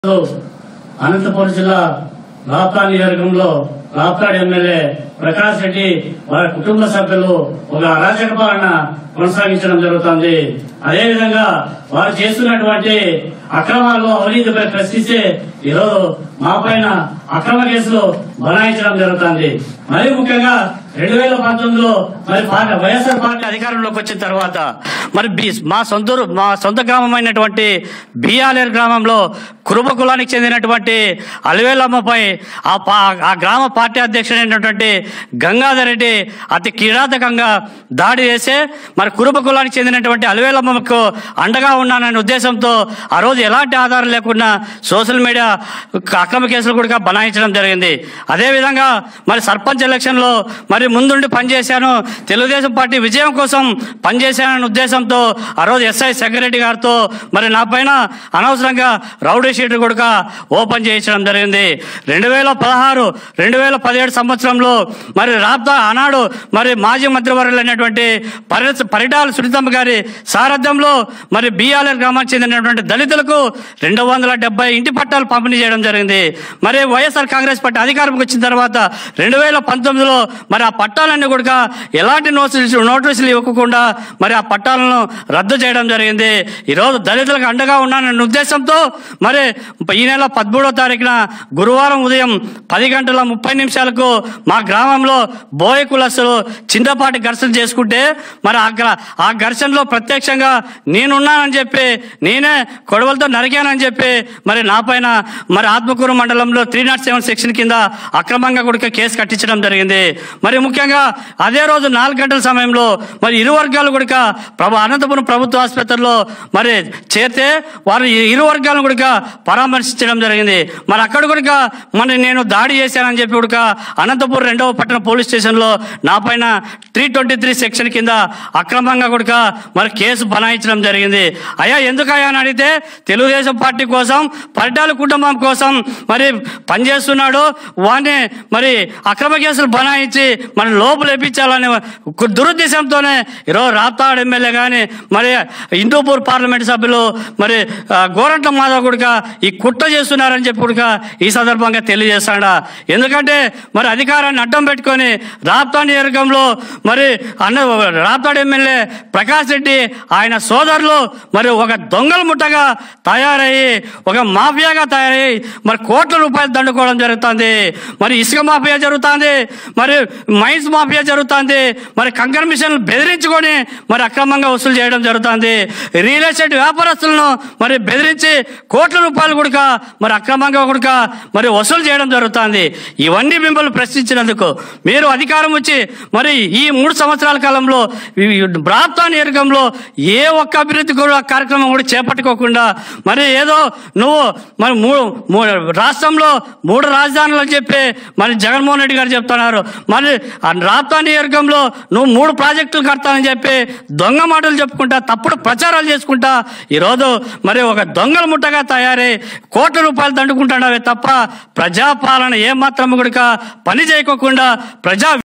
అనంతపురం జిల్లా రాప్తా నియోజకవర్గంలో రాప్తాడ్ ఎమ్మెల్యే ప్రకాష్ రెడ్డి వారి కుటుంబ సభ్యులు ఒక అరాచక పాలన కొనసాగించడం జరుగుతుంది అదేవిధంగా వారు చేస్తున్నటువంటి అక్రమాల్లో అవినీతిపై ప్రశ్నిస్తే ఈరోజు మా పైన అక్రమ కేసులు బనాయించడం జరుగుతుంది మరి ముఖ్యంగా రెండు వేల పంతొమ్మిదిలో మరి పార్టీ వైఎస్ఆర్ పార్టీ అధికారంలోకి వచ్చిన తర్వాత మరి బి- మా సొంత ఊరు- మా సొంత గ్రామమైనటువంటి బియాలేరు గ్రామంలో కురుబ కులానికి చెందినటువంటి అలివేలమ్మపై ఆ పా- ఆ గ్రామ పార్టీ అధ్యక్షుడైనటువంటి గంగాధర్ రెడ్డి అతి కిరాతకంగా దాడి చేసి మరి కురుబ కులానికి చెందినటువంటి అలివేలమ్మకు అండగా ఉన్నాననే ఉద్దేశంతో ఆ రోజు ఎలాంటి ఆధారం లేకుండా సోషల్ మీడియా అక్రమ కేసులు కూడా బనాయించడం జరిగింది అదేవిధంగా మరి సర్పంచ్ ఎలక్షన్లో మరి ముందుండి పనిచేశాను తెలుగుదేశం పార్టీ విజయం కోసం పనిచేశాననే ఉద్దేశంతో ఆ రోజు ఎస్ఐ సెక్రటరీ గారితో మరి నా పైన అనవసరంగా రౌడీ షీట్ కూడా ఓపెన్ చేయించడం జరిగింది రెండు వేల పదహారు రెండు వేల పదిహేడు సంవత్సరంలో మరి రాబ్తా ఆనాడు మరి మాజీ మంత్రివర్యులైనటువంటి పరి పరిటాల సునీతమ్మ గారి సారథ్యంలో మరి బిఆర్ఎల్ గ్రామానికి చెందినటువంటి దళితులకు రెండు వందల డెబ్బై ఇంటి పట్టాలు పంపిణీ చేయడం జరిగింది మరి వైఎస్ఆర్ కాంగ్రెస్ పార్టీ అధికారంకి వచ్చిన తర్వాత రెండు వేల పంతొమ్మిదిలో మరి ఆ పట్టాలన్నీ కూడా ఎలాంటి నోటీసులు నోటీసులు ఇవ్వకుండా మరి ఆ పట్టాలను రద్దు చేయడం జరిగింది ఈరోజు దళితులకు అండగా ఉన్నానన్న ఉద్దేశంతో మరి ఈ నెల పదమూడో తారీఖున గురువారం ఉదయం పది గంటల ముప్పై నిమిషాలకు మా గ్రామంలో బోయ కులస్తులు చిన్నపాటి ఘర్షణ చేసుకుంటే మరి ఆ గ్ర- ఆ ఘర్షణలో ప్రత్యక్షంగా నేనున్నానని చెప్పి నేనే కొడవలతో నరికానని చెప్పి మరి నా పైన మరి ఆత్మకూరు మండలంలో త్రీ నాట్ సెవెన్ సెక్షన్ కింద అక్రమంగా కూడా కేసు కట్టించడం జరిగింది మరి ముఖ్యంగా అదే రోజు నాలుగు గంటల సమయంలో మరి ఇరు వర్గాలు కూడా ప్రభు అనంతపురం ప్రభుత్వ ఆసుపత్రిలో మరి చేరితే వారు ఈ ఇరు వర్గాలను కూడా పరామర్శించడం జరిగింది మరి అక్కడ కూడా మరి నేను దాడి చేశానని చెప్పి కూడా అనంతపురం రెండవ పట్టణ పోలీస్ స్టేషన్లో నా పైన త్రీ ట్వంటీ త్రీ సెక్షన్ కింద అక్రమంగా కూడా మరి కేసు బనాయించడం జరిగింది అయ్యా ఎందుకయ్యా అని అడిగితే తెలుగుదేశం పార్టీ కోసం పరిటాల కుటుంబం కోసం మరి పనిచేస్తున్నాడు వాడిని మరి అక్రమ కేసులు బనాయించి మరి లోపు లేపించాలనే ఒక దురుద్దేశంతోనే ఈరోజు రాప్తాడు ఎమ్మెల్యే కానీ మరి హిందూపూర్ పార్లమెంట్ సభ్యులు మరి ఆ, గోరంట్ల మాధవ్ కూడా ఈ కుట్ర చేస్తున్నారని చెప్పి కూడా ఈ సందర్భంగా తెలియజేస్తాడా ఎందుకంటే మరి అధికారాన్ని అడ్డం పెట్టుకొని రాప్తా నియోజకవర్గంలో మరి అన్న రాప్తాడు ఎమ్మెల్యే ప్రకాష్ రెడ్డి ఆయన సోదరులు మరి ఒక దొంగల ముట్టగా తయారయ్యి ఒక మాఫియాగా తయారయ్యి మరి కోట్ల రూపాయలు దండుకోవడం జరుగుతుంది మరి ఇసుక మాఫియా జరుగుతుంది మరి మైన్స్ మాఫియా జరుగుతుంది మరి కంకర మిషన్లు బెదిరించుకొని మరి అక్రమంగా వసూలు చేయడం జరుగుతుంది రియల్ ఎస్టేట్ వ్యాపారస్తులను మరి బెదిరించి కోట్ల రూపాయలు కూడా మరి అక్రమంగా కూడా మరి వసూలు చేయడం జరుగుతుంది ఇవన్నీ మిమ్మల్ని ప్రశ్నించినందుకు మీరు అధికారం వచ్చి మరి ఈ మూడు సంవత్సరాల కాలంలో ఈ ప్రాంత నియోజకంలో ఏ ఒక్క అభివృద్ధి కూడా కార్యక్రమం కూడా చేపట్టుకోకుండా మరి ఏదో నువ్వు మరి మూడు మూ- రాష్ట్రంలో మూడు రాజధానులు అని చెప్పి మరి జగన్మోహన్ రెడ్డి గారు చెప్తున్నారు మరి ఆ రాప్తా నియోజకంలో నువ్వు మూడు ప్రాజెక్టులు కడతానని చెప్పి దొంగ మాటలు చెప్పుకుంటా తప్పుడు ప్రచారాలు చేసుకుంటా ఈరోజు మరి ఒక దొంగల ముట్టగా తయారై కోట్ల రూపాయలు దండుకుంటున్నావే తప్ప ప్రజాపాలన ఏమాత్రం కూడా పని చేయకోకుండా ప్రజా